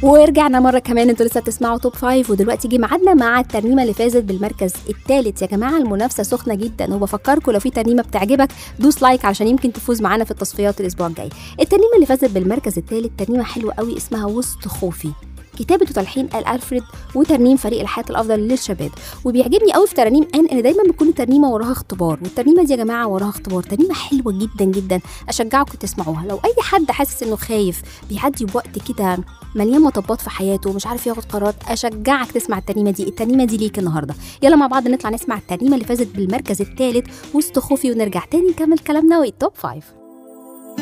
ورجعنا مره كمان انتوا لسه بتسمعوا توب فايف ودلوقتي جه ميعادنا مع الترنيمه اللي فازت بالمركز الثالث يا جماعه المنافسه سخنه جدا وبفكركم لو في ترنيمه بتعجبك دوس لايك عشان يمكن تفوز معانا في التصفيات الاسبوع الجاي الترنيمه اللي فازت بالمركز الثالث ترنيمه حلوه قوي اسمها وسط خوفي كتابة وتلحين آل ألفريد وترنيم فريق الحياة الأفضل للشباب وبيعجبني قوي في ترانيم آن إن دايما بتكون الترنيمة وراها اختبار والترنيمة دي يا جماعة وراها اختبار ترنيمة حلوة جدا جدا أشجعكم تسمعوها لو أي حد حاسس إنه خايف بيعدي بوقت كده مليان مطبات في حياته ومش عارف ياخد قرارات أشجعك تسمع الترنيمة دي الترنيمة دي ليك النهاردة يلا مع بعض نطلع نسمع الترنيمة اللي فازت بالمركز الثالث وسط خوفي ونرجع تاني نكمل كلامنا والتوب فايف